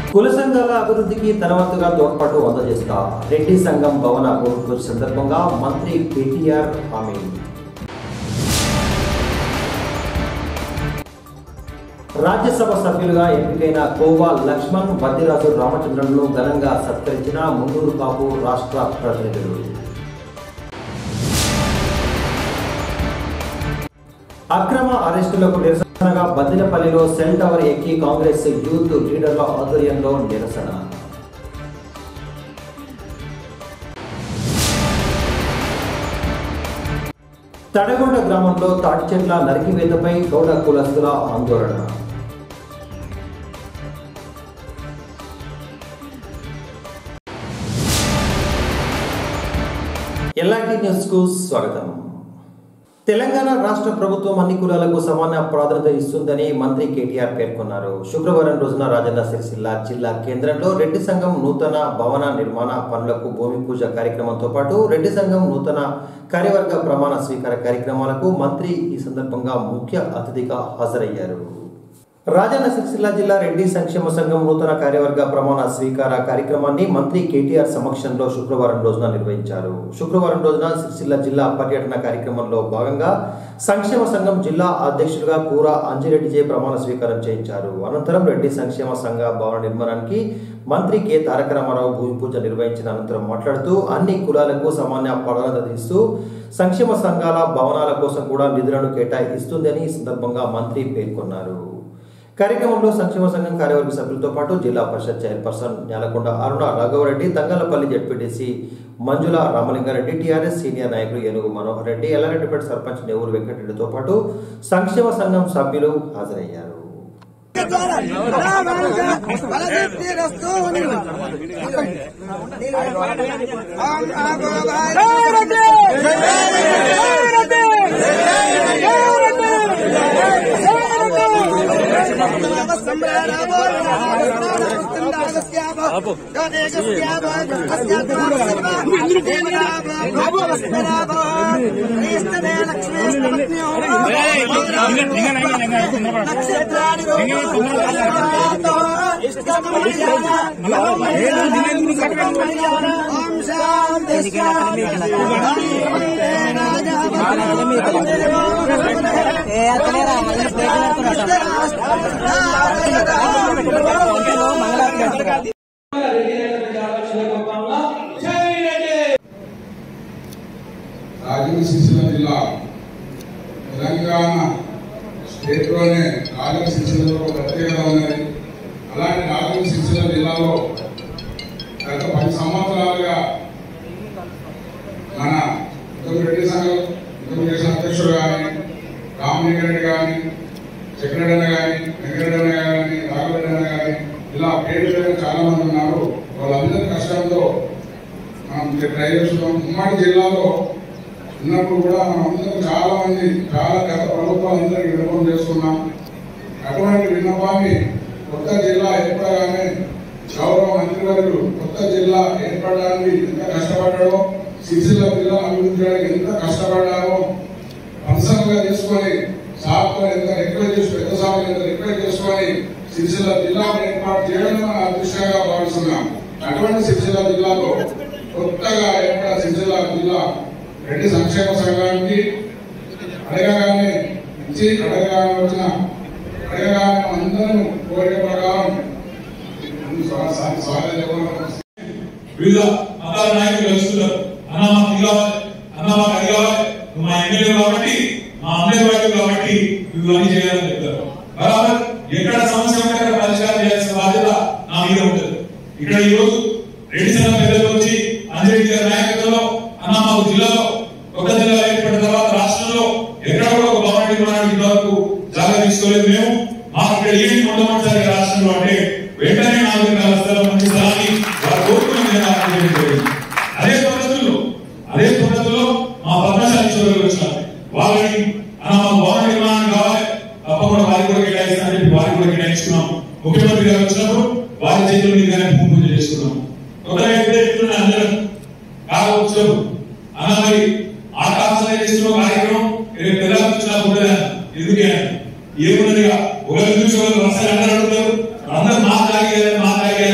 కుల సంఘాల అభివృద్ధికి తన వంతుగా తోడ్పాటు అందజేస్తా రెడ్డి సంఘం భవన భూమి పూజ సందర్భంగా మంత్రి కేటీఆర్ హామీ రాజ్యసభ సభ్యులుగా ఎంపికైన కోవా లక్ష్మణ్ వద్దిరాజు రామచంద్రన్ను ఘనంగా సత్కరించిన మున్నూరు కాపు రాష్ట్ర ప్రతినిధులు అక్రమ అరెస్టులకు నిరసనగా బద్దినపల్లిలో సెల్ టవర్ ఎక్కి కాంగ్రెస్ యూత్ లీడర్ల ఆధ్వర్యంలో నిరసన తడగొండ గ్రామంలో తాటి చెట్ల నరికివేతపై గౌడ కులస్తుల ఆందోళన ఎల్ఐటి న్యూస్ కు స్వాగతం తెలంగాణ రాష్ట్ర ప్రభుత్వం అన్ని కులాలకు సమాన ప్రాధాన్యత ఇస్తుందని మంత్రి కేటీఆర్ పేర్కొన్నారు శుక్రవారం రోజున రాజన్న సిరిసిల్ల జిల్లా కేంద్రంలో రెడ్డి సంఘం నూతన భవన నిర్మాణ పనులకు భూమి పూజ కార్యక్రమంతో పాటు రెడ్డి సంఘం నూతన కార్యవర్గ ప్రమాణ స్వీకార కార్యక్రమాలకు మంత్రి ఈ సందర్భంగా ముఖ్య అతిథిగా హాజరయ్యారు రాజన్న సిరిసిల్ల జిల్లా రెడ్డి సంక్షేమ సంఘం నూతన కార్యవర్గ ప్రమాణ స్వీకార కార్యక్రమాన్ని మంత్రి కేటీఆర్ సమక్షంలో శుక్రవారం రోజున నిర్వహించారు శుక్రవారం రోజున సిరిసిల్ల జిల్లా పర్యటన కార్యక్రమంలో భాగంగా సంక్షేమ సంఘం జిల్లా అధ్యక్షులుగా కూర అంజిరెడ్డిజే ప్రమాణ స్వీకారం చేయించారు అనంతరం రెడ్డి సంక్షేమ సంఘ భవన నిర్మాణానికి మంత్రి కె తారక రామారావు భూమి పూజ నిర్వహించిన అనంతరం మాట్లాడుతూ అన్ని కులాలకు సమాన ప్రాధాన్యత ఇస్తూ సంక్షేమ సంఘాల భవనాల కోసం కూడా నిధులను కేటాయిస్తుందని ఈ సందర్భంగా మంత్రి పేర్కొన్నారు కార్యక్రమంలో సంక్షేమ సంఘం కార్యవర్గ సభ్యులతో పాటు జిల్లా పరిషత్ chairperson Nelakonda Aruna Raghavareddy Thangalapalli ZPTC Manjula Ramalingareddy TRS senior నాయకులు ఏనుగు మనోహర్ రెడ్డి ఎల్లారెడ్డిపేట సర్పంచ్ నెవూరు వెంకటరెడ్డితో పాటు సంక్షేమ సంఘం సభ్యులు హాజరయ్యారు ఏ అతలేరా మళ్ళీ ప్లేట్ మంగళారతి రాజన్న సిరిసిల్ల జిల్లా తెలంగాణ స్టేట్లోనే రాజన్న సిరిసిల్లలో ఒక ప్రత్యేకత ఉన్నది అలాంటి రాజన్న సిరిసిల్ల జిల్లాలో గత పది సంవత్సరాలుగా మన ఉత్తమ రెడ్డి సంఘం ఉత్తమ రెడ్డి అధ్యక్షుడు కానీ రామలింగ రెడ్డి కానీ చక్రరెడ్డి అన్న కానీ వెంకరెడ్డి అన్న కానీ రాఘవరెడ్డి అన్న కానీ ఇలా పేరు పేరు చాలా మంది ఉన్నారు వాళ్ళందరి కష్టంతో మనం ట్రై చేస్తున్నాం ఉమ్మడి జిల్లాలో ఉన్నప్పుడు కూడా మనం అందరం చాలా మంది చాలా గత ప్రభుత్వాలందరికీ విన్నపం చేస్తున్నాం అటువంటి విన్నపాన్ని కొత్త జిల్లా ఏర్పడగానే గౌరవ మంత్రివర్యులు కొత్త జిల్లా ఏర్పడడానికి ఎంత కష్టపడ్డాడో సిరిసిల్ల జిల్లా అభివృద్ధి చేయడానికి ఎంత కష్టపడ్డారో అంశంగా తీసుకొని సార్తో ఎంత రిక్వెస్ట్ చేసి పెద్ద సార్లు ఎంత రిక్వెస్ట్ చేసుకొని సిరిసిల్ల జిల్లా ఏర్పాటు చేయడం మన అదృష్టంగా భావిస్తున్నాం అటువంటి సిరిసిల్ల జిల్లాలో కొత్తగా ఏర్పడిన సిరిసిల్ల జిల్లా రెడ్డి సంక్షేమ సంఘానికి అడగగానే ఇచ్చి అడగగానే వచ్చిన అడగగానే అందరం కోరిక ప్రకారం స్వా- స్వా- స్వాగతం చెప్పడం వివిధ మతాల నాయకులు కలుస్తున్నారు అన్న మాకు ఇది కావాలి అన్న మాకు అది కావాలి నువ్వు మా ఎమ్మెల్యే కాబట్టి మా అమ్మాయి వాటి కాబట్టి నువ్వు అన్ని చేయాలని చెప్తారు బరాబర్ ఎక్కడ సమస్య ఉంటే అక్కడ పరిష్కారం చేయాల్సిన బాధ్యత నా మీద ఉంటుంది ఇక్కడ ఈ రోజు రెడ్డి సంఘం పెద్దలు వచ్చి అంజలి గారి నాయకత్వంలో అన్న మాకు జిల్లాలో ఒక జిల్లా ఏర్పడిన తర్వాత రాష్ట్రంలో ఎక్కడ కూడా ఒక భవన నిర్మాణానికి ఇంతవరకు జాగా తీసుకోలేదు మేము మాకు ఇక్కడ ఏంటి మొట్టమొదటిసారి రాష్ట్రంలో అంటే వెంటనే నాలుగు ఎకరాల స్థలం మంచి స్థలాన్ని వారు కోరుకుని నేను ఆలోచించడం జరిగింది. అదే పద్ధతుల్లో అదే పద్ధతిలో మా పద్మశాలి సోదరులు వచ్చినారు వాళ్ళని అన్న మాకు భవన నిర్మాణం కావాలి తప్పకుండా వారికి కూడా కేటాయిస్తానని చెప్పి వారికి కూడా కేటాయించుకున్నాం ముఖ్యమంత్రి గారు వచ్చినప్పుడు వారి చేతుల మీదుగానే భూమి పూజ చేసుకున్నాం కొత్తగా ఎప్పుడే చెప్తున్నా అందరం కావచ్చు అన్న మరి ఆకాశంలో చేస్తున్న కార్యక్రమం రేపు పిల్లలు వచ్చినా కూడా ఎందుకే ఏమున్నదిగా ఒకరు చూసి ఒకరు వస్తారు అందరూ అడుగుతారు అందరూ మా తాగే మా తాగే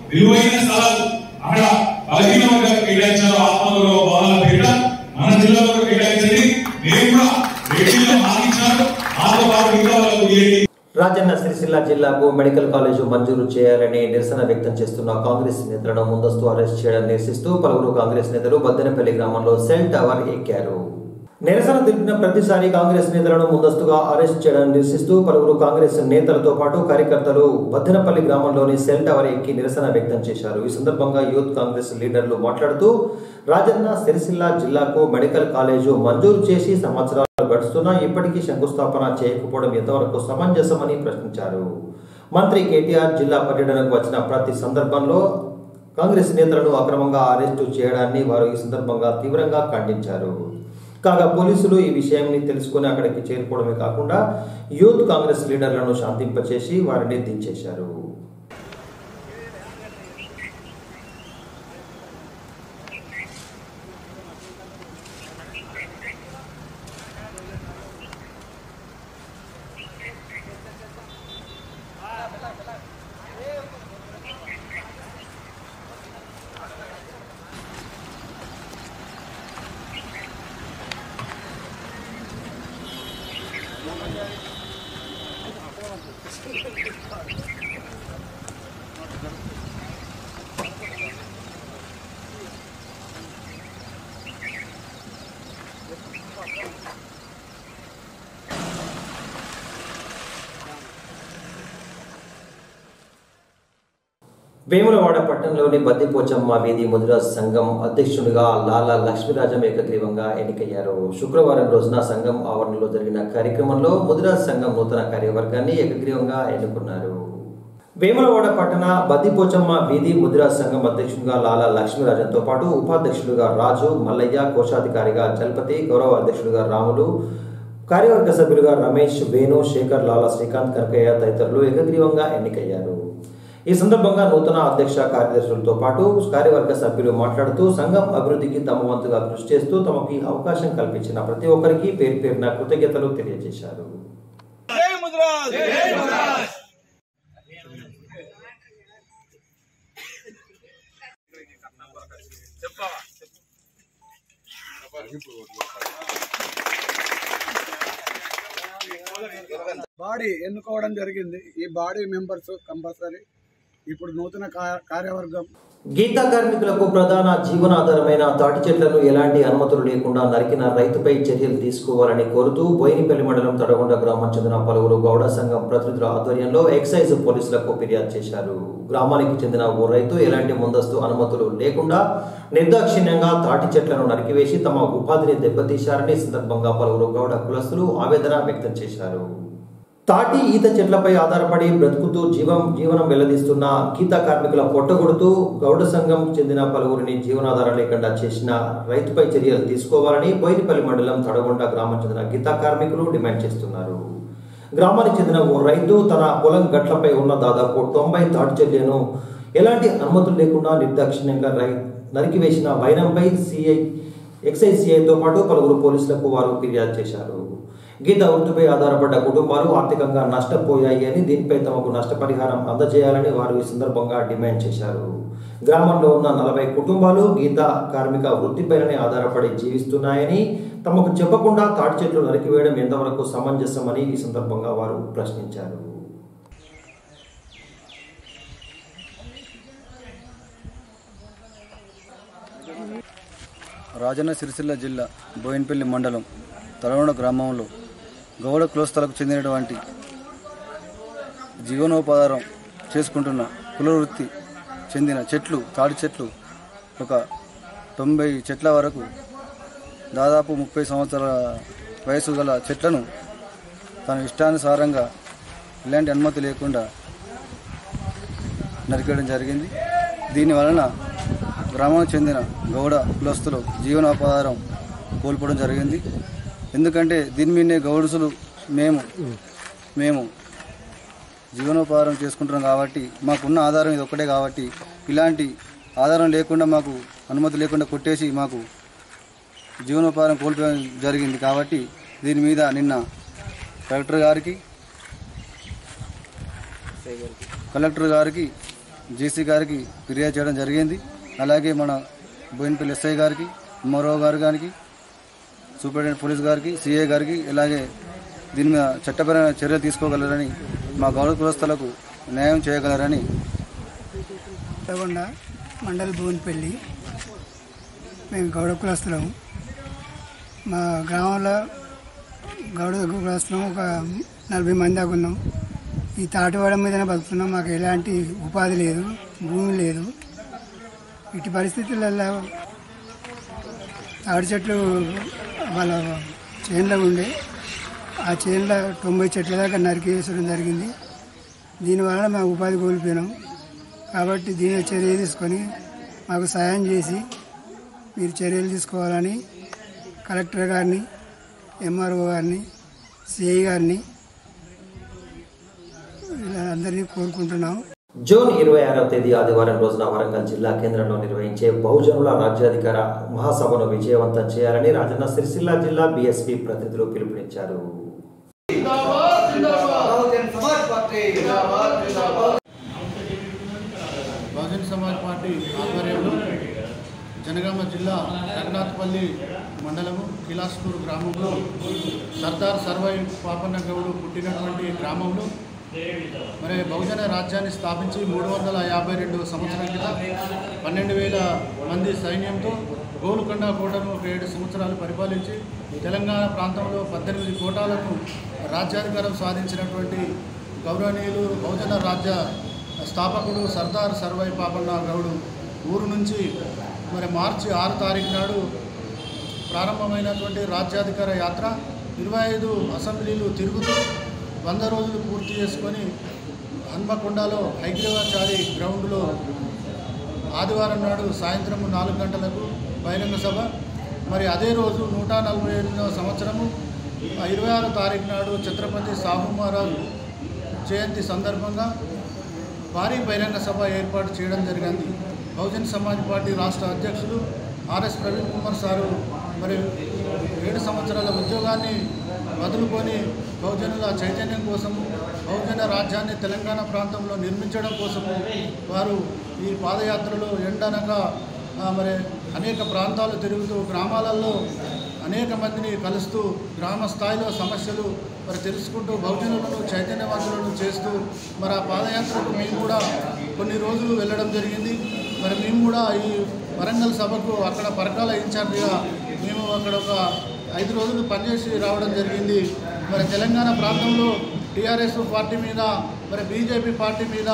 విలువైన స్థలాలు అక్కడ బలహీన వర్గాలకు కేటాయించారు ఆత్మగౌరవ భవనాల పేరిట మన జిల్లాలో కూడా కేటాయించండి మేము కూడా రెడ్డిలో మారించారు మాతో పాటు మిగతా వాళ్ళకు ఇవ్వండి రాజన్న సిరిసిల్ల జిల్లాకు మెడికల్ కాలేజు మంజూరు చేయాలని నిరసన వ్యక్తం చేస్తున్న కాంగ్రెస్ నేతలను ముందస్తు అరెస్ట్ చేయడం నిరసిస్తూ పలువురు కాంగ్రెస్ నేతలు బద్దెనపల్లి గ్రామంలో సెల్ టవర్ ఎక్కారు నిరసన తెలిపిన ప్రతిసారి కాంగ్రెస్ నేతలను ముందస్తుగా అరెస్ట్ చేయడం నిరసిస్తూ పలువురు కాంగ్రెస్ నేతలతో పాటు కార్యకర్తలు బద్దెనపల్లి గ్రామంలోని సెల్ టవర్ ఎక్కి నిరసన వ్యక్తం చేశారు ఈ సందర్భంగా యూత్ కాంగ్రెస్ లీడర్లు మాట్లాడుతూ రాజన్న సిరిసిల్ల జిల్లాకు మెడికల్ కాలేజు మంజూరు చేసి సంవత్సరాలు గడుస్తున్నా ఇప్పటికీ శంకుస్థాపన చేయకపోవడం ఎంతవరకు సమంజసమని ప్రశ్నించారు మంత్రి కేటీఆర్ జిల్లా పర్యటనకు వచ్చిన ప్రతి సందర్భంలో కాంగ్రెస్ నేతలను అక్రమంగా అరెస్టు చేయడాన్ని వారు ఈ సందర్భంగా తీవ్రంగా ఖండించారు కాగా పోలీసులు ఈ విషయాన్ని తెలుసుకుని అక్కడికి చేరుకోవడమే కాకుండా యూత్ కాంగ్రెస్ లీడర్లను శాంతింపచేసి వారిని దించేశారు వేములవాడ పట్టణంలోని బద్దిపోచమ్మ వీధి ముదిరాజ్ సంఘం అధ్యక్షుడిగా లాలా లక్ష్మీరాజం ఏకగ్రీవంగా ఎన్నికయ్యారు శుక్రవారం రోజున సంఘం ఆవరణలో జరిగిన కార్యక్రమంలో ముదిరాజ్ సంఘం నూతన కార్యవర్గాన్ని ఏకగ్రీవంగా ఎన్నుకున్నారు వేములవాడ పట్టణ బద్దిపోచమ్మ వీధి ముదిరాజ్ సంఘం అధ్యక్షుడిగా లాలా లక్ష్మీరాజంతో పాటు ఉపాధ్యక్షుడిగా రాజు మల్లయ్య కోశాధికారిగా చలపతి గౌరవ అధ్యక్షుడిగా రాములు కార్యవర్గ సభ్యులుగా రమేష్ వేణు శేఖర్ లాలా శ్రీకాంత్ కనకయ్య తదితరులు ఏకగ్రీవంగా ఎన్నికయ్యారు ఈ సందర్భంగా నూతన అధ్యక్ష కార్యదర్శులతో పాటు కార్యవర్గ సభ్యులు మాట్లాడుతూ సంఘం అభివృద్ధికి తమ వంతుగా కృషి చేస్తూ తమకు ఈ అవకాశం కల్పించిన ప్రతి ఒక్కరికి పేరు పేరున కృతజ్ఞతలు తెలియజేశారు బాడీ ఎన్నుకోవడం జరిగింది ఈ బాడీ మెంబర్స్ కంపల్సరీ ఇప్పుడు నూతన కా- కార్యవర్గం గీతా కార్మికులకు ప్రధాన జీవనాధారమైన తాటి చెట్లను ఎలాంటి అనుమతులు లేకుండా నరికిన రైతుపై చర్యలు తీసుకోవాలని కోరుతూ బోయినపల్లి మండలం తడగొండ గ్రామం చెందిన పలువురు గౌడ సంఘం ప్రతినిధుల ఆధ్వర్యంలో ఎక్సైజ్ పోలీసులకు ఫిర్యాదు చేశారు గ్రామానికి చెందిన ఓ రైతు ఎలాంటి ముందస్తు అనుమతులు లేకుండా నిర్దాక్షిణ్యంగా తాటి చెట్లను నరికివేసి తమ ఉపాధిని దెబ్బతీశారని ఈ సందర్భంగా పలువురు గౌడ కులస్తులు ఆవేదన వ్యక్తం చేశారు తాటి ఈత చెట్లపై ఆధారపడి బ్రతుకుతూ జీవం జీవనం వెల్లదీస్తున్న గీతా కార్మికుల పొట్టగొడుతూ గౌడ సంఘం చెందిన పలువురిని జీవనాధారం లేకుండా చేసిన రైతుపై చర్యలు తీసుకోవాలని బోయినపల్లి మండలం తడగొండ గ్రామం చెందిన గీతా కార్మికులు డిమాండ్ చేస్తున్నారు గ్రామానికి చెందిన ఓ రైతు తన పొలం గట్లపై ఉన్న దాదాపు తొంభై తాటి చెట్లను ఎలాంటి అనుమతులు లేకుండా నిర్దాక్షిణ్యంగా రై నరికివేసిన వైనంపై సిఐ ఎక్సైజ్ సిఐతో పాటు పలువురు పోలీసులకు వారు ఫిర్యాదు చేశారు గీత వృత్తిపై ఆధారపడ్డ కుటుంబాలు ఆర్థికంగా నష్టపోయాయి అని దీనిపై తమకు నష్టపరిహారం అందజేయాలని వారు ఈ సందర్భంగా డిమాండ్ చేశారు గ్రామంలో ఉన్న నలభై కుటుంబాలు గీత కార్మిక వృత్తిపైనే ఆధారపడి జీవిస్తున్నాయని తమకు చెప్పకుండా తాటి చెట్లు నరికివేయడం ఎంతవరకు సమంజసమని ఈ సందర్భంగా వారు ప్రశ్నించారు రాజన్న సిరిసిల్ల జిల్లా బోయినపల్లి మండలం తలవడ గ్రామంలో గౌడ కులస్థలకు చెందినటువంటి జీవనోపాధారం చేసుకుంటున్న కుల వృత్తి చెందిన చెట్లు తాడి చెట్లు ఒక తొంభై చెట్ల వరకు దాదాపు ముప్పై సంవత్సరాల వయసు గల చెట్లను తన ఇష్టానుసారంగా ఎలాంటి అనుమతి లేకుండా నరికేయడం జరిగింది దీని వలన గ్రామానికి చెందిన గౌడ కులస్తులు జీవనోపాధారం కోల్పోవడం జరిగింది ఎందుకంటే దీని మీదనే గౌడుసులు మేము మేము జీవనోపాధారం చేసుకుంటున్నాం కాబట్టి మాకున్న ఆధారం ఇది ఒక్కటే కాబట్టి ఇలాంటి ఆధారం లేకుండా మాకు అనుమతి లేకుండా కొట్టేసి మాకు జీవనోపాధారం కోల్పోవడం జరిగింది కాబట్టి దీని మీద నిన్న కలెక్టర్ గారికి కలెక్టర్ గారికి జేసీ గారికి ఫిర్యాదు చేయడం జరిగింది అలాగే మన బోయినపల్లి ఎస్ఐ గారికి ఎంఆర్ఓ గారు గారికి సూపరింటెండెంట్ పోలీస్ గారికి సిఐ గారికి ఇలాగే దీని మీద చట్టపరమైన చర్యలు తీసుకోగలరని మా గౌరవ కులస్తులకు న్యాయం చేయగలరని కొత్తగొండ మండల్ భువనపల్లి మేము గౌడ కులస్తులం మా గ్రామంలో గౌడ కులస్తులం ఒక నలభై మంది దాకా ఉన్నాం ఈ తాటివాడ మీదనే బతుకుతున్నాం మాకు ఎలాంటి ఉపాధి లేదు భూమి లేదు ఇటు పరిస్థితులలో తాడి చెట్లు వాళ్ళ చేనులో ఉండే ఆ చేనులో తొంభై చెట్ల దాకా నరికేసడం జరిగింది దీనివల్ల మేము ఉపాధి కోల్పోయినాం కాబట్టి దీని చర్య తీసుకొని మాకు సాయం చేసి మీరు చర్యలు తీసుకోవాలని కలెక్టర్ గారిని ఎంఆర్ఓ గారిని సిఐ గారిని వీళ్ళందరినీ కోరుకుంటున్నాం జూన్ ఇరవై ఆరవ తేదీ ఆదివారం రోజున వరంగల్ జిల్లా కేంద్రంలో నిర్వహించే బహుజనుల రాజ్యాధికార మహాసభను విజయవంతం చేయాలని రాజన్న సిరిసిల్ల జిల్లా బీఎస్పీ ప్రతినిధులు పిలుపునిచ్చారు బహుజన్ సమాజ్ పార్టీ ఆధ్వర్యంలో జనగామ జిల్లా రఘునాథపల్లి మండలము కిలాస్పూర్ గ్రామంలో సర్దార్ సర్వై పాపన్న గౌడు పుట్టినటువంటి గ్రామంలో మరి బహుజన రాజ్యాన్ని స్థాపించి మూడు వందల యాభై రెండు సంవత్సరాల క్రితం పన్నెండు వేల మంది సైన్యంతో గోలుకొండ కోటను ఒక ఏడు సంవత్సరాలు పరిపాలించి తెలంగాణ ప్రాంతంలో పద్దెనిమిది కోటాలను రాజ్యాధికారం సాధించినటువంటి గౌరవనీయులు బహుజన రాజ్య స్థాపకుడు సర్దార్ సర్వై పాపన్న గౌడు ఊరు నుంచి మరి మార్చి ఆరు తారీఖు నాడు ప్రారంభమైనటువంటి రాజ్యాధికార యాత్ర ఇరవై ఐదు అసెంబ్లీలు తిరుగుతూ వంద రోజులు పూర్తి చేసుకొని హన్మకొండలో హైగ్రీవాచారి గ్రౌండ్లో ఆదివారం నాడు సాయంత్రం నాలుగు గంటలకు బహిరంగ సభ మరి అదే రోజు నూట నలభై ఎనిమిదవ సంవత్సరము ఇరవై ఆరో తారీఖు నాడు ఛత్రపతి సాహు మహారాజు జయంతి సందర్భంగా భారీ బహిరంగ సభ ఏర్పాటు చేయడం జరిగింది బహుజన్ సమాజ్ పార్టీ రాష్ట్ర అధ్యక్షులు ఆర్ఎస్ ప్రవీణ్ కుమార్ సారు మరి ఏడు సంవత్సరాల ఉద్యోగాన్ని వదులుకొని బహుజనుల చైతన్యం కోసము బహుజన రాజ్యాన్ని తెలంగాణ ప్రాంతంలో నిర్మించడం కోసము వారు ఈ పాదయాత్రలో ఎండనగా ఆ, మరి అనేక ప్రాంతాలు తిరుగుతూ గ్రామాలలో అనేక మందిని కలుస్తూ గ్రామ స్థాయిలో సమస్యలు మరి తెలుసుకుంటూ బహుజనులను చైతన్యవంతులను చేస్తూ మరి ఆ పాదయాత్రకు మేము కూడా కొన్ని రోజులు వెళ్ళడం జరిగింది మరి మేము కూడా ఈ వరంగల్ సభకు అక్కడ పరకాల ఇన్ఛార్జిగా మేము అక్కడ ఒక ఐదు రోజులు పనిచేసి రావడం జరిగింది మరి తెలంగాణ ప్రాంతంలో టీఆర్ఎస్ పార్టీ మీద మరి బీజేపీ పార్టీ మీద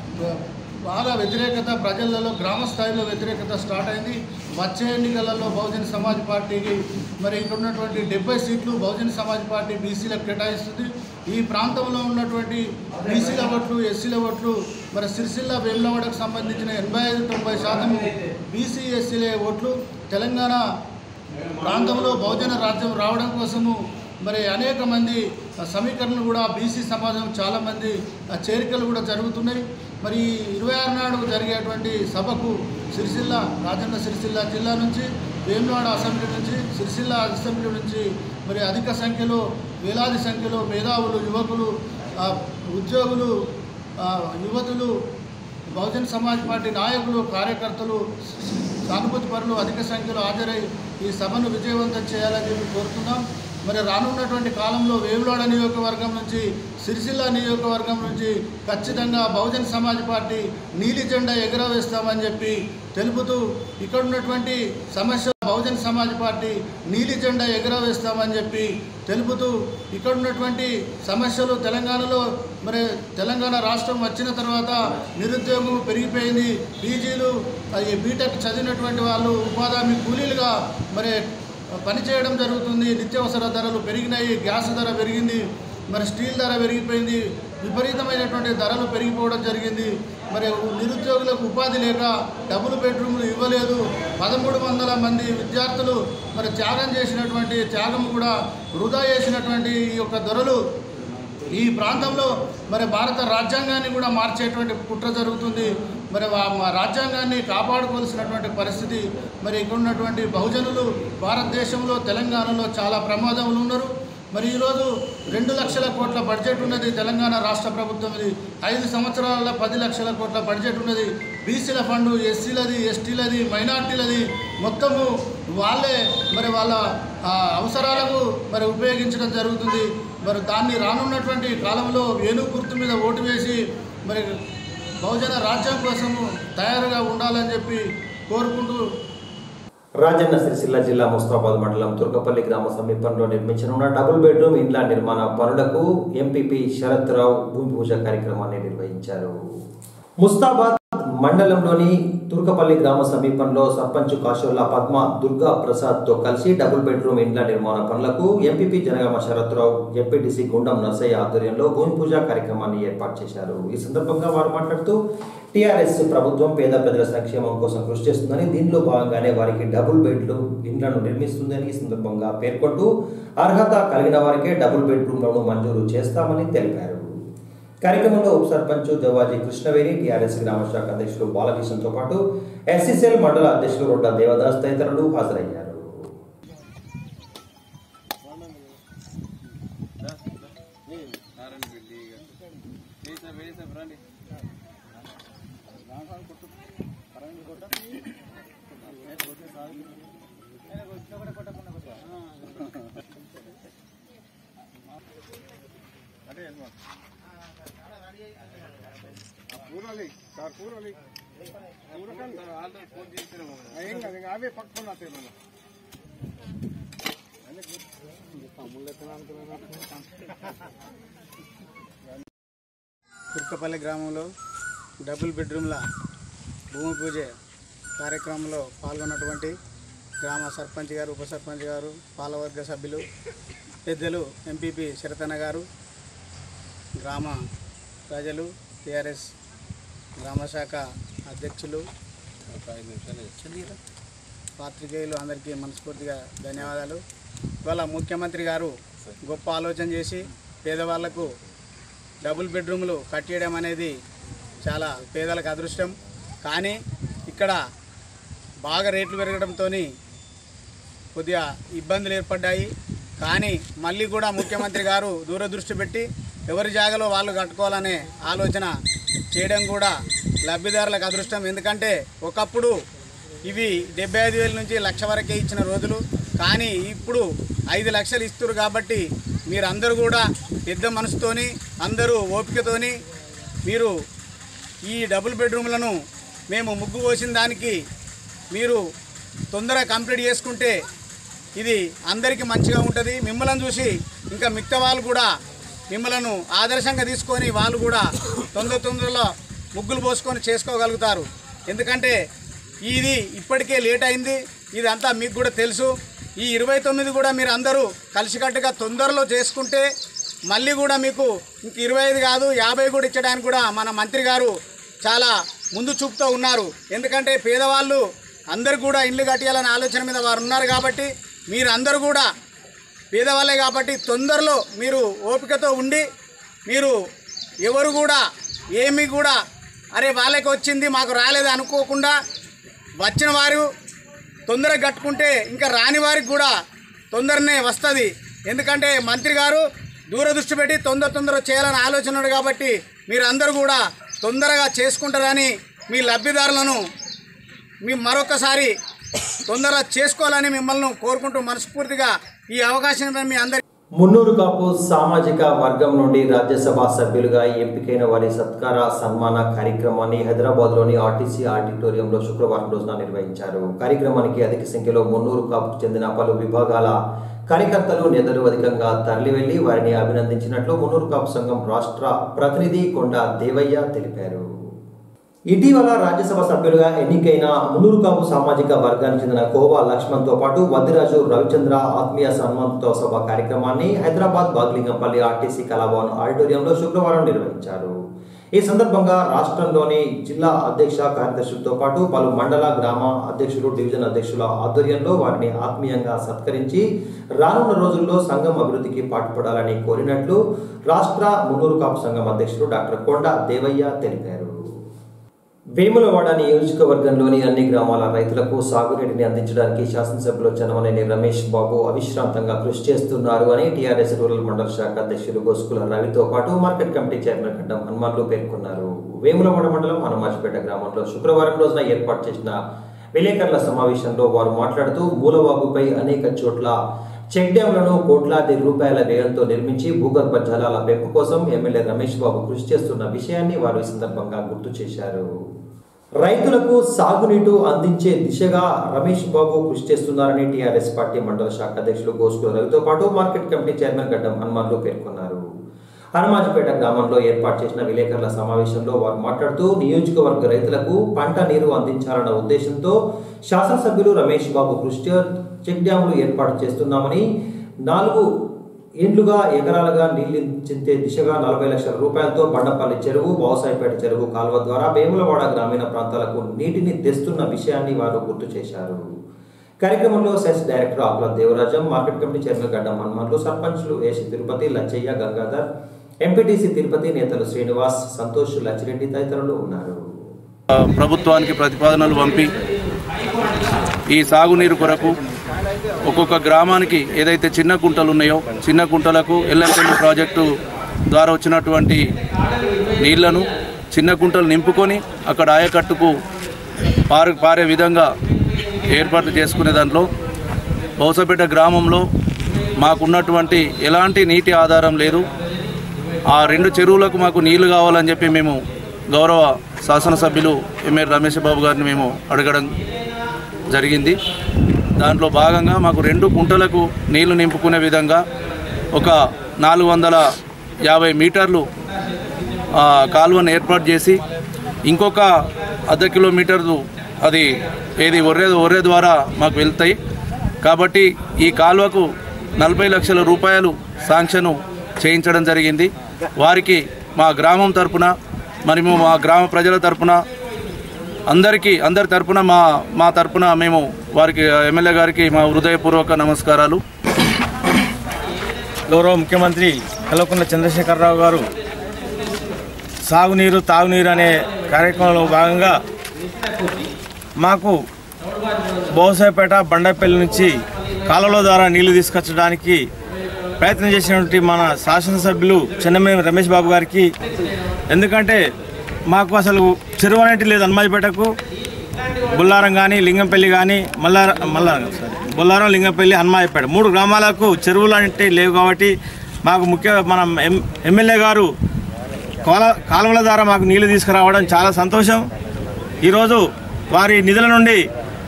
బాగా వ్యతిరేకత ప్రజలలో గ్రామ స్థాయిలో వ్యతిరేకత స్టార్ట్ అయింది వచ్చే ఎన్నికలలో బహుజన సమాజ్ పార్టీకి మరి ఇక్కడ ఉన్నటువంటి డెబ్బై సీట్లు బహుజన సమాజ్ పార్టీ బీసీలకు కేటాయిస్తుంది ఈ ప్రాంతంలో ఉన్నటువంటి బీసీల ఓట్లు ఎస్సీల ఓట్లు మరి సిరిసిల్ల వేములవాడకు సంబంధించిన ఎనభై ఐదు తొంభై శాతం బీసీ ఎస్సీల ఓట్లు తెలంగాణ ప్రాంతంలో బహుజన రాజ్యం రావడం కోసము మరి అనేక మంది సమీకరణలు కూడా బీసీ సమాజం చాలామంది చేరికలు కూడా జరుగుతున్నాయి మరి ఇరవై ఆరు నాడు జరిగేటువంటి సభకు సిరిసిల్ల రాజన్న సిరిసిల్ల జిల్లా నుంచి వేములవాడ అసెంబ్లీ నుంచి సిరిసిల్ల అసెంబ్లీ నుంచి మరి అధిక సంఖ్యలో వేలాది సంఖ్యలో మేధావులు యువకులు ఆ, ఉద్యోగులు ఆ, యువతులు బహుజన్ సమాజ్ పార్టీ నాయకులు కార్యకర్తలు సానుభూతి పరులు అధిక సంఖ్యలో హాజరై ఈ సభను విజయవంతం చేయాలని చెప్పి కోరుతున్నాం మరి రానున్నటువంటి కాలంలో వేములాడ నియోజకవర్గం నుంచి సిరిసిల్ల నియోజకవర్గం నుంచి ఖచ్చితంగా బహుజన్ సమాజ్ పార్టీ నీలి జెండా ఎగురవేస్తామని చెప్పి తెలుపుతూ ఇక్కడ ఉన్నటువంటి సమస్య బహుజన్ సమాజ్ పార్టీ నీలి జెండా ఎగురవేస్తామని చెప్పి తెలుపుతూ ఇక్కడ ఉన్నటువంటి సమస్యలు తెలంగాణలో మరి తెలంగాణ రాష్ట్రం వచ్చిన తర్వాత నిరుద్యోగం పెరిగిపోయింది పీజీలు అది బీటెక్ చదివినటువంటి వాళ్ళు ఉపాధి హామీ కూలీలుగా మరి పనిచేయడం జరుగుతుంది నిత్యావసర ధరలు పెరిగినాయి గ్యాస్ ధర పెరిగింది మరి స్టీల్ ధర పెరిగిపోయింది విపరీతమైనటువంటి ధరలు పెరిగిపోవడం జరిగింది మరి నిరుద్యోగులకు ఉపాధి లేక డబుల్ బెడ్రూమ్లు ఇవ్వలేదు పదమూడు వందల మంది విద్యార్థులు మరి త్యాగం చేసినటువంటి త్యాగం కూడా వృధా చేసినటువంటి ఈ యొక్క ధరలు ఈ ప్రాంతంలో మరి భారత రాజ్యాంగాన్ని కూడా మార్చేటువంటి కుట్ర జరుగుతుంది మరి వా- మా రాజ్యాంగాన్ని కాపాడుకోవాల్సినటువంటి పరిస్థితి మరి ఇక్కడ ఉన్నటువంటి బహుజనులు భారతదేశంలో తెలంగాణలో చాలా ప్రమాదంలో ఉన్నారు మరి ఈరోజు రెండు లక్షల కోట్ల బడ్జెట్ ఉన్నది తెలంగాణ రాష్ట్ర ప్రభుత్వంది ఐదు సంవత్సరాల పది లక్షల కోట్ల బడ్జెట్ ఉన్నది బీసీల ఫండ్ ఎస్సీలది ఎస్టీలది మైనార్టీలది మొత్తము వాళ్ళే మరి వాళ్ళ ఆ, అవసరాలకు మరి ఉపయోగించడం జరుగుతుంది మరి దాన్ని రానున్నటువంటి కాలంలో ఏనుగు గుర్తు మీద ఓటు వేసి మరి బహుజన రాజ్యం కోసము తయారుగా ఉండాలని చెప్పి కోరుకుంటూ రాజన్న సిరిసిల్ల జిల్లా ముస్తాబాద్ మండలం తుర్కపల్లి గ్రామ సమీపంలో నిర్మించనున్న డబుల్ బెడ్రూమ్ ఇండ్ల నిర్మాణ పనులకు ఎంపీపీ శరత్ రావు భూమి పూజ కార్యక్రమాన్ని నిర్వహించారు ముస్తాబాద్ మండలంలోని తుర్కపల్లి గ్రామ సమీపంలో సర్పంచ్ కాశోల్లా పద్మ దుర్గా ప్రసాద్ తో కలిసి డబుల్ బెడ్రూమ్ ఇండ్ల నిర్మాణ పనులకు ఎంపీపీ జనగామ శరత్రావు ఎంపీటీసీ గుండం నర్సయ్య ఆధ్వర్యంలో భూమి పూజ కార్యక్రమాన్ని ఏర్పాటు చేశారు ఈ సందర్భంగా వారు మాట్లాడుతూ టీఆర్ఎస్ ప్రభుత్వం పేద ప్రజల సంక్షేమం కోసం కృషి చేస్తుందని దీనిలో భాగంగానే వారికి డబుల్ బెడ్లు ఇండ్లను నిర్మిస్తుందని ఈ సందర్భంగా పేర్కొంటూ అర్హత కలిగిన వారికే డబుల్ బెడ్రూమ్లను మంజూరు చేస్తామని తెలిపారు కార్యక్రమంలో ఉప సర్పంచ్ దేవాజీ కృష్ణవేణి టీఆర్ఎస్ గ్రామ శాఖ అధ్యక్షులు బాలకృష్ణతో పాటు ఎస్సీసీఎల్ మండల అధ్యక్షులు రొడ్డ దేవదాస్ తదితరులు హాజరయ్యారు కూరలి సార్ కూరలి ఏం కాదు ఇంకా అవే పక్కన వస్తాయి మళ్ళీ తుర్కపల్లి గ్రామంలో డబుల్ బెడ్రూమ్ల భూమి పూజ కార్యక్రమంలో పాల్గొన్నటువంటి గ్రామ సర్పంచ్ గారు ఉప సర్పంచ్ గారు పాలవర్గ సభ్యులు పెద్దలు ఎంపీపీ శరతన్న గారు గ్రామ ప్రజలు టిఆర్ఎస్ గ్రామ శాఖ అధ్యక్షులు పాత్రికేయులు అందరికీ మనస్ఫూర్తిగా ధన్యవాదాలు ఇవాళ ముఖ్యమంత్రి గారు గొప్ప ఆలోచన చేసి పేదవాళ్లకు డబుల్ బెడ్రూమ్లు కట్టేయడం అనేది చాలా పేదలకు అదృష్టం కానీ ఇక్కడ బాగా రేట్లు పెరగడంతో కొద్దిగా ఇబ్బందులు ఏర్పడ్డాయి కానీ మళ్ళీ కూడా ముఖ్యమంత్రి గారు దూరదృష్టి పెట్టి ఎవరి జాగాలో వాళ్ళు కట్టుకోవాలనే ఆలోచన చేయడం కూడా లబ్ధిదారులకు అదృష్టం ఎందుకంటే ఒకప్పుడు ఇవి డెబ్బై ఐదు వేల నుంచి లక్ష వరకే ఇచ్చిన రోజులు కానీ ఇప్పుడు ఐదు లక్షలు ఇస్తున్నారు కాబట్టి మీరందరూ కూడా పెద్ద మనసుతోని అందరూ ఓపికతోని మీరు ఈ డబుల్ బెడ్రూమ్లను మేము ముగ్గు పోసిన దానికి మీరు తొందరగా కంప్లీట్ చేసుకుంటే ఇది అందరికీ మంచిగా ఉంటుంది మిమ్మల్ని చూసి ఇంకా మిగతా వాళ్ళు కూడా మిమ్మలను ఆదర్శంగా తీసుకొని వాళ్ళు కూడా తొందర తొందరలో ముగ్గులు పోసుకొని చేసుకోగలుగుతారు ఎందుకంటే ఇది ఇప్పటికే లేట్ అయింది ఇదంతా మీకు కూడా తెలుసు ఈ ఇరవై తొమ్మిది కూడా మీరు అందరూ కలిసికట్టుగా తొందరలో చేసుకుంటే మళ్ళీ కూడా మీకు ఇంక ఇరవై ఐదు కాదు యాభై కూడా ఇచ్చడానికి కూడా మన మంత్రి గారు చాలా ముందు చూపుతూ ఉన్నారు ఎందుకంటే పేదవాళ్ళు అందరు కూడా ఇల్లు కట్టియాలనే ఆలోచన మీద వారు ఉన్నారు కాబట్టి మీరందరూ కూడా పేదవాళ్ళే కాబట్టి తొందరలో మీరు ఓపికతో ఉండి మీరు ఎవరు కూడా ఏమి కూడా అరే వాళ్ళకి వచ్చింది మాకు రాలేదు అనుకోకుండా వచ్చిన వారు తొందరగా కట్టుకుంటే ఇంకా రాని వారికి కూడా తొందరనే వస్తుంది ఎందుకంటే మంత్రి గారు దూరదృష్టి పెట్టి తొందర తొందర చేయాలని ఆలోచన ఉంది కాబట్టి మీరందరూ కూడా తొందరగా చేసుకుంటారని మీ లబ్ధిదారులను మీ మరొకసారి తొందరగా చేసుకోవాలని మిమ్మల్ని కోరుకుంటూ మనస్ఫూర్తిగా ఈ అవకాశం ఇవ్వడం మీ అందరి మున్నూరు కాపు సామాజిక వర్గం నుండి రాజ్యసభ సభ్యులుగా ఎంపికైన వారి సత్కార సన్మాన కార్యక్రమాన్ని హైదరాబాద్లోని ఆర్టీసీ ఆడిటోరియంలో శుక్రవారం రోజున నిర్వహించారు కార్యక్రమానికి అధిక సంఖ్యలో మున్నూరు కాపుకు చెందిన పలు విభాగాల కార్యకర్తలు నేతలు అధికంగా తరలివెళ్లి వారిని అభినందించినట్లు మున్నూరు కాపు సంఘం రాష్ట్ర ప్రతినిధి కొండ దేవయ్య తెలిపారు ఇటీవల రాజ్యసభ సభ్యులుగా ఎన్నికైన మున్నూరు కాపు సామాజిక వర్గానికి చెందిన కోవా లక్ష్మణ్తో పాటు వద్దిరాజు రవిచంద్ర ఆత్మీయ సన్మానోత్సవ సభ కార్యక్రమాన్ని హైదరాబాద్ బాగ్లింగంపల్లి ఆర్టీసీ కళాభవన్ ఆడిటోరియంలో శుక్రవారం నిర్వహించారు ఈ సందర్భంగా రాష్ట్రంలోని జిల్లా అధ్యక్ష కార్యదర్శులతో పాటు పలు మండల గ్రామ అధ్యక్షులు డివిజన్ అధ్యక్షుల ఆధ్వర్యంలో వారిని ఆత్మీయంగా సత్కరించి రానున్న రోజుల్లో సంఘం అభివృద్ధికి పాటుపడాలని కోరినట్లు రాష్ట్ర మున్నూరు కాపు సంఘం అధ్యక్షులు డాక్టర్ కొండ దేవయ్య తెలిపారు వేములవాడ నియోజకవర్గంలోని అన్ని గ్రామాల రైతులకు సాగునీటిని అందించడానికి శాసనసభ్యులు చనమనేని రమేష్ బాబు అవిశ్రాంతంగా కృషి చేస్తున్నారు అని టీఆర్ఎస్ రూరల్ మండల శాఖ అధ్యక్షులు గోసుకుల రవితో పాటు మార్కెట్ కమిటీ చైర్మన్ గడ్డం హనుమాన్లు పేర్కొన్నారు వేములవాడ మండలం హనుమాజ్పేట గ్రామంలో శుక్రవారం రోజున ఏర్పాటు చేసిన విలేకరుల సమావేశంలో వారు మాట్లాడుతూ మూలవాగుపై అనేక చోట్ల చెక్ డ్యాంలను కోట్లాది రూపాయల వ్యయంతో నిర్మించి భూగర్భ జలాల పెంపు కోసం ఎమ్మెల్యే రమేష్ బాబు కృషి చేస్తున్న విషయాన్ని వారు ఈ సందర్భంగా గుర్తు చేశారు రైతులకు సాగునీటు అందించే దిశగా రమేష్ బాబు కృషి చేస్తున్నారని టీఆర్ఎస్ పార్టీ మండల శాఖ అధ్యక్షులు గోస్కుల రవితో పాటు మార్కెట్ కమిటీ చైర్మన్ గడ్డం హనుమాన్లు పేర్కొన్నారు హనుమాజపేట గ్రామంలో ఏర్పాటు చేసిన విలేకరుల సమావేశంలో వారు మాట్లాడుతూ నియోజకవర్గ రైతులకు పంట నీరు అందించాలన్న ఉద్దేశంతో శాసనసభ్యులు రమేష్ బాబు కృషి చెక్ డ్యాంలు ఏర్పాటు చేస్తున్నామని నాలుగు ఏండ్లుగా ఎకరాలుగా నీళ్లు చింతే దిశగా నలభై లక్షల రూపాయలతో బండపల్లి చెరువు వ్యవసాయపేట చెరువు కాల్వ ద్వారా వేములవాడ గ్రామీణ ప్రాంతాలకు నీటిని తెస్తున్న విషయాన్ని వారు గుర్తు చేశారు కార్యక్రమంలో CESS director Akula Devarajam market committee chairman Gaddam Hanumanlu సర్పంచ్లు ఏసి తిరుపతి లచ్చయ్య గంగాధర్ ఎంపీటీసీ తిరుపతి నేతలు శ్రీనివాస్ సంతోష్ లచ్చిరెడ్డి తదితరులు ఉన్నారు ప్రభుత్వానికి ప్రతిపాదనలు పంపి ఈ సాగునీరు కొరకు ఒక్కొక్క గ్రామానికి ఏదైతే చిన్న కుంటలు ఉన్నాయో చిన్న కుంటలకు ఎల్ఎంపల్లి ప్రాజెక్టు ద్వారా వచ్చినటువంటి నీళ్లను చిన్న కుంటలు నింపుకొని అక్కడ ఆయకట్టుకు పారు పారే విధంగా ఏర్పాట్లు చేసుకునే దాంట్లో బౌసపేట గ్రామంలో మాకున్నటువంటి ఎలాంటి నీటి ఆధారం లేదు ఆ రెండు చెరువులకు మాకు నీళ్లు కావాలని చెప్పి మేము గౌరవ శాసనసభ్యులు ఎమ్మెల్యే రమేష్ బాబు గారిని మేము అడగడం జరిగింది దాంట్లో భాగంగా మాకు రెండు కుంటలకు నీళ్లు నింపుకునే విధంగా ఒక నాలుగు వందల యాభై మీటర్లు ఆ, కాలువను ఏర్పాటు చేసి ఇంకొక అర్ధ కిలోమీటర్లు అది ఏది ఒర్రే ఒర్రే ద్వారా మాకు వెళ్తాయి కాబట్టి ఈ కాలువకు నలభై లక్షల రూపాయలు శాంక్షను చేయించడం జరిగింది వారికి మా గ్రామం తరపున మరియు మా గ్రామ ప్రజల తరపున అందరికీ అందరి తరపున మా మా తరపున మేము వారికి ఎమ్మెల్యే గారికి మా హృదయపూర్వక నమస్కారాలు గౌరవ ముఖ్యమంత్రి కల్వకుంట్ల చంద్రశేఖరరావు గారు సాగునీరు తాగునీరు అనే కార్యక్రమంలో భాగంగా మాకు బోసాపేట బండపల్లి నుంచి కాలువల ద్వారా నీళ్లు తీసుకొచ్చడానికి ప్రయత్నం చేసినటువంటి మన శాసనసభ్యులు చెన్నమేని రమేష్ బాబు గారికి ఎందుకంటే మాకు అసలు చెరువు అనేటి లేదు హనుమాజపేటకు బుల్లారం కానీ లింగంపల్లి కానీ మల్లార మల్లారం సారీ బుల్లారం లింగంపల్లి హనుమాజపేట మూడు గ్రామాలకు చెరువులు అంటే లేవు కాబట్టి మాకు ముఖ్య మన ఎం ఎమ్మెల్యే గారు కాల కాలువల ద్వారా మాకు నీళ్లు తీసుకురావడం చాలా సంతోషం ఈరోజు వారి నిధుల నుండి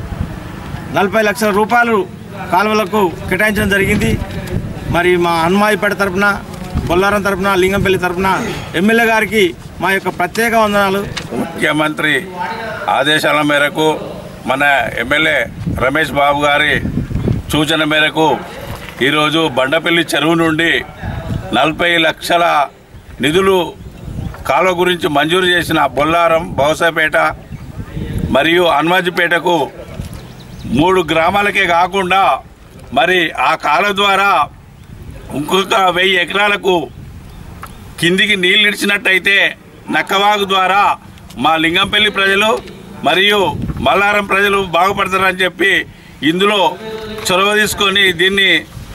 నలభై లక్షల రూపాయలు కాలువలకు కేటాయించడం జరిగింది మరి మా హనుమాయిపేట తరపున బొల్లారం తరపున లింగంపల్లి తరపున ఎమ్మెల్యే గారికి మా యొక్క ప్రత్యేక వందనాలు ముఖ్యమంత్రి ఆదేశాల మేరకు మన ఎమ్మెల్యే రమేష్ బాబు గారి సూచన మేరకు ఈరోజు బండపల్లి చెరువు నుండి నలభై లక్షల నిధులు కాలువ గురించి మంజూరు చేసిన బొల్లారం బౌసపేట మరియు హనుమాజిపేటకు మూడు గ్రామాలకే కాకుండా మరి ఆ కాలువ ద్వారా ఇంకొక వెయ్యి ఎకరాలకు కిందికి నీళ్ళు ఇడిచినట్టయితే నక్కవాగు ద్వారా మా లింగంపల్లి ప్రజలు మరియు మల్లారం ప్రజలు బాగుపడతారని చెప్పి ఇందులో చొరవ తీసుకొని దీన్ని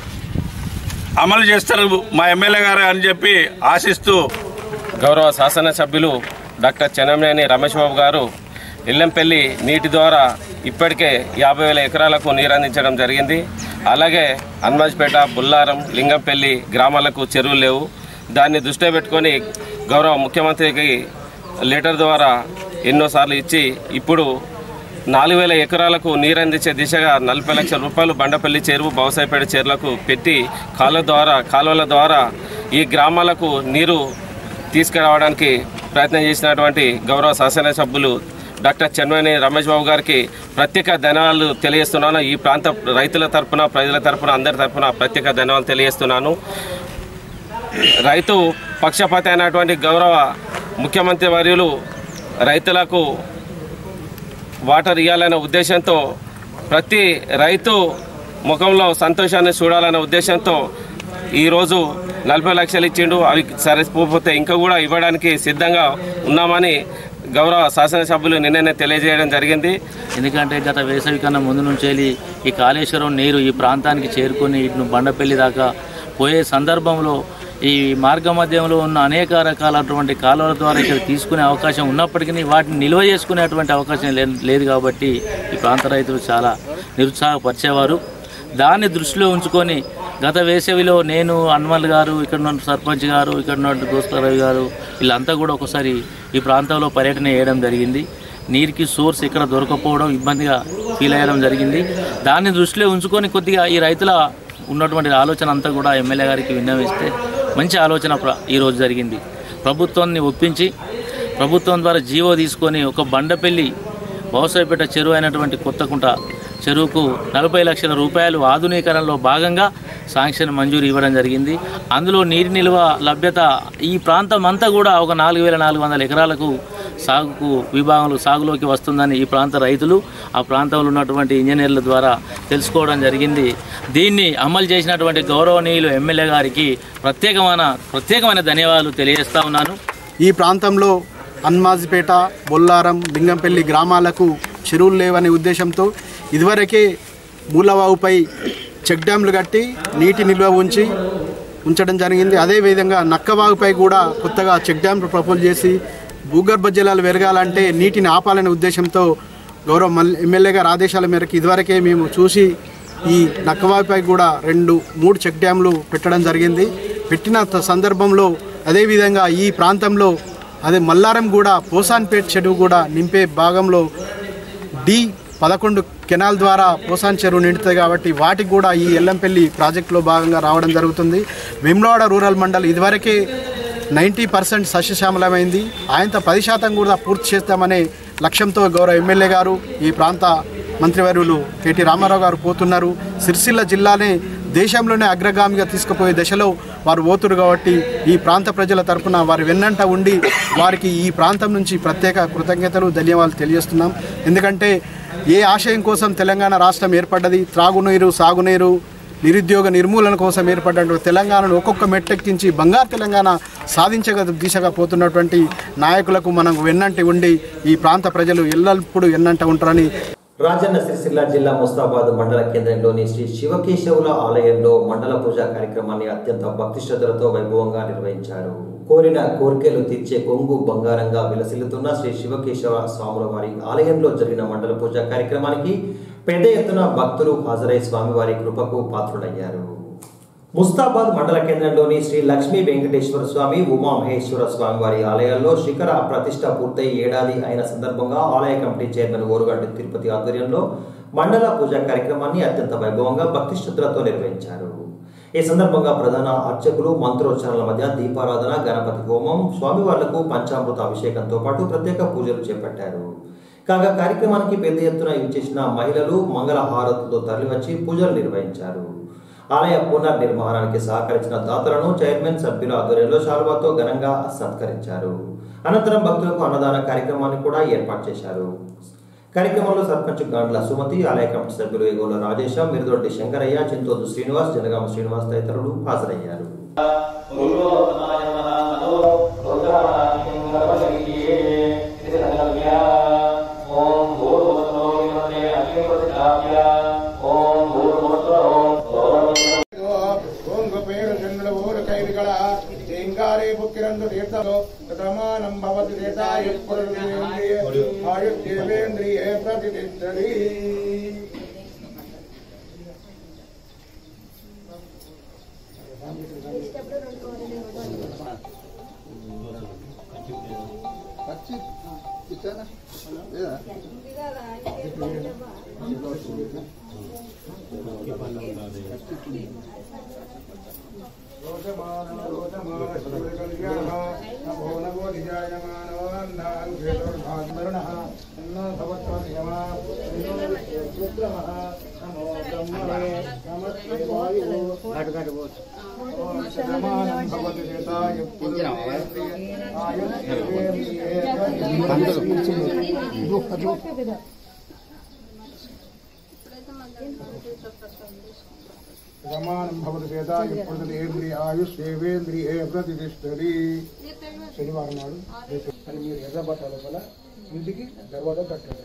అమలు చేస్తారు మా ఎమ్మెల్యే గారు అని చెప్పి ఆశిస్తూ గౌరవ శాసనసభ్యులు డాక్టర్ చెన్నమనేని రమేష్ బాబు గారు ఇల్లంపల్లి నీటి ద్వారా ఇప్పటికే యాభై వేల ఎకరాలకు నీరు అందించడం జరిగింది అలాగే హన్మాజ్పేట బుల్లారం లింగంపల్లి గ్రామాలకు చెరువులు లేవు దాన్ని దృష్టిలో పెట్టుకొని గౌరవ ముఖ్యమంత్రికి లెటర్ ద్వారా ఎన్నోసార్లు ఇచ్చి ఇప్పుడు నాలుగు వేల ఎకరాలకు నీరు అందించే దిశగా నలభై లక్షల రూపాయలు బండపల్లి చెరువు బవసాయపేట చెరువులకు పెట్టి కాలువ ద్వారా కాలువల ద్వారా ఈ గ్రామాలకు నీరు తీసుకురావడానికి ప్రయత్నం చేసినటువంటి గౌరవ శాసనసభ్యులు డాక్టర్ చెన్మని రమేష్ బాబు గారికి ప్రత్యేక ధన్యవాదాలు తెలియజేస్తున్నాను ఈ ప్రాంత రైతుల తరపున ప్రజల తరపున అందరి తరపున ప్రత్యేక ధన్యవాదాలు తెలియజేస్తున్నాను రైతు పక్షపాతి అయినటువంటి గౌరవ ముఖ్యమంత్రి వర్యులు రైతులకు వాటర్ ఇవ్వాలనే ఉద్దేశంతో ప్రతి రైతు ముఖంలో సంతోషాన్ని చూడాలనే ఉద్దేశంతో ఈరోజు నలభై లక్షలు ఇచ్చిండు అవి సరిపోతే ఇంకా కూడా ఇవ్వడానికి సిద్ధంగా ఉన్నామని గౌరవ శాసనసభ్యులు నిన్ననే తెలియజేయడం జరిగింది ఎందుకంటే గత వేసవి కన్నా ముందు నుంచి వెళ్ళి ఈ కాళేశ్వరం నీరు ఈ ప్రాంతానికి చేరుకొని ఇటు బండపల్లి దాకా పోయే సందర్భంలో ఈ మార్గ మధ్యంలో ఉన్న అనేక రకాలటువంటి కాలువల ద్వారా ఇక్కడ తీసుకునే అవకాశం ఉన్నప్పటికీ వాటిని నిల్వ చేసుకునేటువంటి అవకాశం లే- లేదు కాబట్టి ఈ ప్రాంత రైతులు చాలా నిరుత్సాహపరిచేవారు దాన్ని దృష్టిలో ఉంచుకొని గత వేసవిలో నేను అన్మల్ గారు ఇక్కడ ఉన్న సర్పంచ్ గారు ఇక్కడ ఉన్న దోస్తారావు గారు వీళ్ళంతా కూడా ఒకసారి ఈ ప్రాంతంలో పర్యటన చేయడం జరిగింది నీరుకి సోర్స్ ఇక్కడ దొరకపోవడం ఇబ్బందిగా ఫీల్ అయ్యడం జరిగింది దాన్ని దృష్టిలో ఉంచుకొని కొద్దిగా ఈ రైతుల ఉన్నటువంటి ఆలోచన అంతా కూడా ఎమ్మెల్యే గారికి విన్నవిస్తే మంచి ఆలోచన ప్ర- ఈరోజు జరిగింది ప్రభుత్వాన్ని ఒప్పించి ప్రభుత్వం ద్వారా జీవో తీసుకొని ఒక బండపల్లి వ్యవసాయపేట చెరువు అయినటువంటి కొత్తకుంట చెరువుకు నలభై లక్షల రూపాయలు ఆధునీకరణలో భాగంగా శాంక్షన్ మంజూరు ఇవ్వడం జరిగింది అందులో నీటి నిల్వ లభ్యత ఈ ప్రాంతం అంతా కూడా ఒక నాలుగు వేల నాలుగు వందల ఎకరాలకు సాగుకు విభాగంలో సాగులోకి వస్తుందని ఈ ప్రాంత రైతులు ఆ ప్రాంతంలో ఉన్నటువంటి ఇంజనీర్ల ద్వారా తెలుసుకోవడం జరిగింది దీన్ని అమలు చేసినటువంటి గౌరవనీయులు ఎమ్మెల్యే గారికి ప్రత్యేకమైన ప్రత్యేకమైన ధన్యవాదాలు తెలియజేస్తా ఉన్నాను ఈ ప్రాంతంలో అన్మాజిపేట బొల్లారం లింగంపల్లి గ్రామాలకు చెరువులు లేవనే ఉద్దేశంతో ఇదివరకే మూలవాగుపై చెక్ డ్యాంలు కట్టి నీటి నిల్వ ఉంచి ఉంచడం జరిగింది అదేవిధంగా నక్కవాగుపై కూడా కొత్తగా చెక్ డ్యాంలు ప్రపోజ్ చేసి భూగర్భ జలాలు పెరగాలంటే నీటిని ఆపాలనే ఉద్దేశంతో గౌరవ మల్- ఎమ్మెల్యే గారి ఆదేశాల మేరకు ఇదివరకే మేము చూసి ఈ నక్కవాగుపై కూడా రెండు మూడు చెక్ డ్యాంలు పెట్టడం జరిగింది పెట్టిన త- సందర్భంలో అదేవిధంగా ఈ ప్రాంతంలో అదే మల్లారం కూడా పోసాన్పేట్ చెరువు కూడా నింపే భాగంలో డి పదకొండు కెనాల్ ద్వారా పోసాన్ చెరువు నిండుతుంది కాబట్టి వాటికి కూడా ఈ ఎల్లంపల్లి ప్రాజెక్టులో భాగంగా రావడం జరుగుతుంది వెమ్లవాడ రూరల్ మండల్ ఇదివరకే నైంటీ పర్సెంట్ సస్యశ్యామలమైంది ఆయనతో పది శాతం కూడా పూర్తి చేస్తామనే లక్ష్యంతో గౌరవ ఎమ్మెల్యే గారు ఈ ప్రాంత మంత్రివర్యులు కేటీ రామారావు గారు పోతున్నారు సిరిసిల్ల జిల్లానే దేశంలోనే అగ్రగామిగా తీసుకుపోయే దశలో వారు పోతురు కాబట్టి ఈ ప్రాంత ప్రజల తరపున వారి వెన్నంట ఉండి వారికి ఈ ప్రాంతం నుంచి ప్రత్యేక కృతజ్ఞతలు ధన్యవాదాలు తెలియజేస్తున్నాం ఎందుకంటే ఏ ఆశయం కోసం తెలంగాణ రాష్ట్రం ఏర్పడ్డది త్రాగునీరు సాగునీరు నిరుద్యోగ నిర్మూలన కోసం ఏర్పడినటువంటి తెలంగాణను ఒక్కొక్క మెట్టెక్కించి బంగారు తెలంగాణ సాధించగ దిశగా పోతున్నటువంటి నాయకులకు మనం వెన్నంటి ఉండి ఈ ప్రాంత ప్రజలు ఎల్లప్పుడూ ఎన్నంట ఉంటారని రాజన్న సిరిసిల్ల జిల్లా ముస్తాబాద్ మండల కేంద్రంలోని శ్రీ శివకేశవుల ఆలయంలో మండల పూజా కార్యక్రమాన్ని అత్యంత భక్తి శ్రద్ధలతో వైభవంగా నిర్వహించారు కోరిన కోరికలు తీర్చే కొంగు బంగారంగా విలసిల్లుతున్న శ్రీ శివకేశవ స్వాముల వారి ఆలయంలో జరిగిన మండల పూజా కార్యక్రమానికి పెద్ద ఎత్తున భక్తులు హాజరై స్వామివారి కృపకు పాత్రులయ్యారు ముస్తాబాద్ మండల కేంద్రంలోని శ్రీ లక్ష్మీ వెంకటేశ్వర స్వామి ఉమా మహేశ్వర స్వామి వారి ఆలయాల్లో శిఖర ప్రతిష్ట పూర్తయి ఏడాది అయిన సందర్భంగా ఆలయ కమిటీ చైర్మన్ ఓరుగంటి తిరుపతి ఆధ్వర్యంలో మండల పూజా కార్యక్రమాన్ని అత్యంత వైభవంగా భక్తి శ్రద్ధలతో నిర్వహించారు ఈ సందర్భంగా ప్రధాన అర్చకులు మంత్రోచ్చారణల మధ్య దీపారాధన గణపతి హోమం స్వామివార్లకు పంచామృత అభిషేకంతో పాటు ప్రత్యేక పూజలు చేపట్టారు కాగా కార్యక్రమానికి పెద్ద ఎత్తున ఇచ్చేసిన మహిళలు మంగళ హారతులతో తరలివచ్చి పూజలు నిర్వహించారు ఆలయ పునర్నిర్మాణానికి సహకరించిన దాతలను చైర్మన్ సభ్యుల ఆధ్వర్యంలో శాలువాతో ఘనంగా సత్కరించారు అనంతరం భక్తులకు అన్నదాన కార్యక్రమాన్ని కూడా ఏర్పాటు చేశారు కార్యక్రమంలో సర్పంచ్ గాండ్ల సుమతి ఆలయ కమిటీ సభ్యులు ఎగోల రాజేశ మిరుదొడ్డి శంకరయ్య చింతోదు శ్రీనివాస్ జనగామ శ్రీనివాస్ తదితరులు హాజరయ్యారు ఓం గోపేరు చంద్ర ఓరు కైరికళ తేంగారే బుక్కిరందు తీర్థలో ప్రమాణం భవతి తీర్థాయ ఆయుర్దేవేంద్రియే ప్రతిష్టది ప్రమాణం భవతి చేతాయ ప్రతింద్రియ ఆయుష్ దేవేంద్రియే ప్రతిష్టది శనివారం నాడు రేపు అని మీరు ఎర్రబట్ట లోపల ఇంటికి దర్వాజా కట్టాలి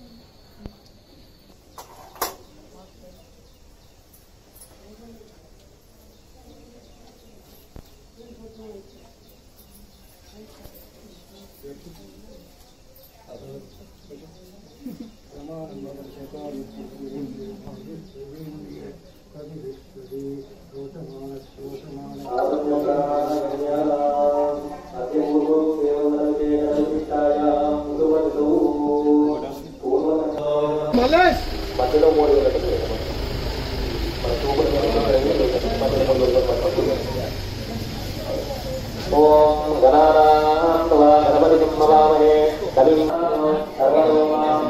ఓం గణానాం త్వా గణపతిం నమామహే కవిం సర్వలోకాం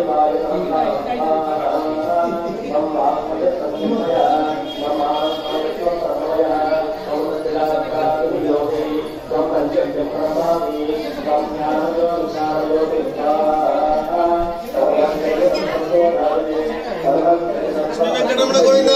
వెంకటరమణ గోవిందా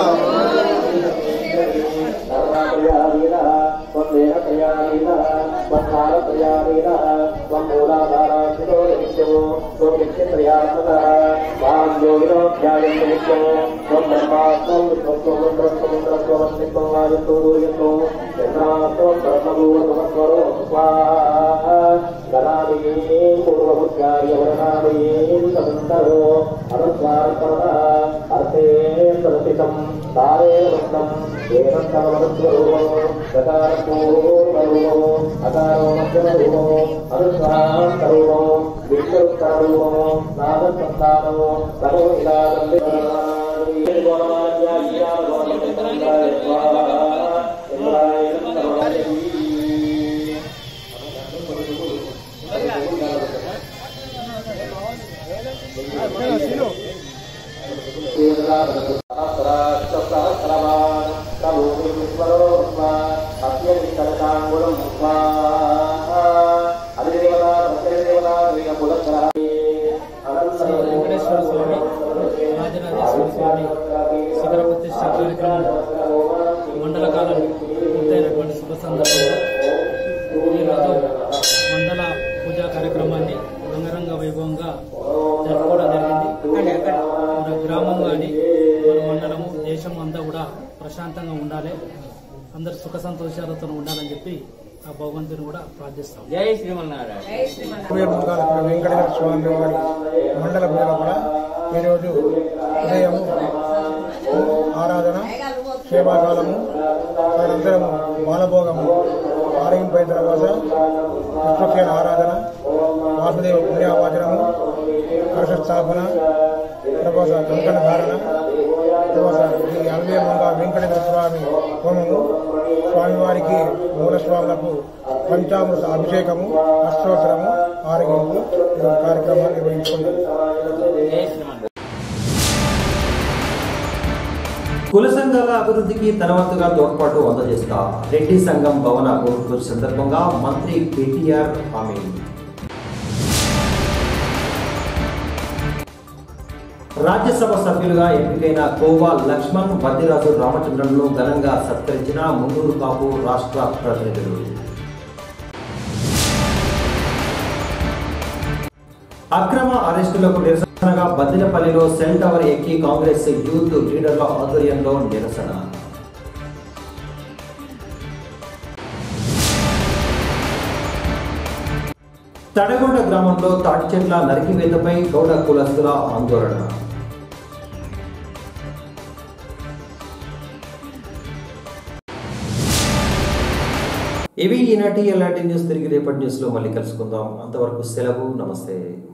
అర్థే ప్రతితం తారే వృత్తం ఏనం సమవస్వరూపం గతారూపో అకారో మధ్యమరూపో అనుస్వాంతరూపం విష్ణుత్తరూపం నాగసంతానో తనో వెంకటేశ్వర స్వామి రాజరాజేశ్వర స్వామి శిఖర ప్రతిష్ట కార్యక్రమం మండల కాలం పూర్తయినటువంటి శుభ సందర్భంగా ఈరోజు మండల పూజా కార్యక్రమాన్ని రంగరంగ వైభవంగా జరుపుకోవడం జరిగింది మన గ్రామం కానీ మన మండలము దేశం అంతా కూడా ప్రశాంతంగా ఉండాలి అందరు సుఖ సంతోషాలతో ఉండాలని చెప్పి ఆ భగవంతుని కూడా ప్రార్థిస్తాం జై శ్రీమన్నారాయణ వేముగాల వెంకటేశ్వర స్వామి వారి మండల పూజ కూడా ఈరోజు ఉదయం ఆరాధన సేవాకాలము తదనంతరము మాలభోగము ఆరగింపైన తర్వాత విష్ణుకేన ఆరాధన వాసుదేవ పుణ్యావాచనము కలశ స్థాపన తర్వాత కంకణ ధారణ తర్వాత ఈ అల్వేమంగా వెంకటేశ్వర స్వామి హోమము స్వామివారికి మూలస్వాములకు పంచామృత అభిషేకము అష్టోత్తరము ఆరగింపు ఈ కార్యక్రమాన్ని నిర్వహించుకున్నారు కుల సంఘాల అభివృద్ధికి తన వంతుగా తోడ్పాటు అందజేస్తా రెడ్డి సంఘం భవన గురుపూజ సందర్భంగా మంత్రి కేటీఆర్ హామీ రాజ్యసభ సభ్యులుగా ఎంపికైన కోవా లక్ష్మణ్ వద్దిరాజు రామచంద్రన్ను ఘనంగా సత్కరించిన మున్నూరు కాపు రాష్ట్ర ప్రతినిధులు అక్రమ అరెస్టులకు నిరసనగా బద్దినపల్లిలో సెల్ టవర్ ఎక్కి కాంగ్రెస్ యూత్ లీడర్ల ఆధ్వర్యంలో నిరసన తడగొండ గ్రామంలో తాటి చెట్ల నరికివేతపై గౌడ కులస్తుల ఆందోళన ఇవి ఈనాటి ఎలాంటి న్యూస్ తిరిగి రేపటి న్యూస్లో మళ్ళీ కలుసుకుందాం అంతవరకు సెలవు నమస్తే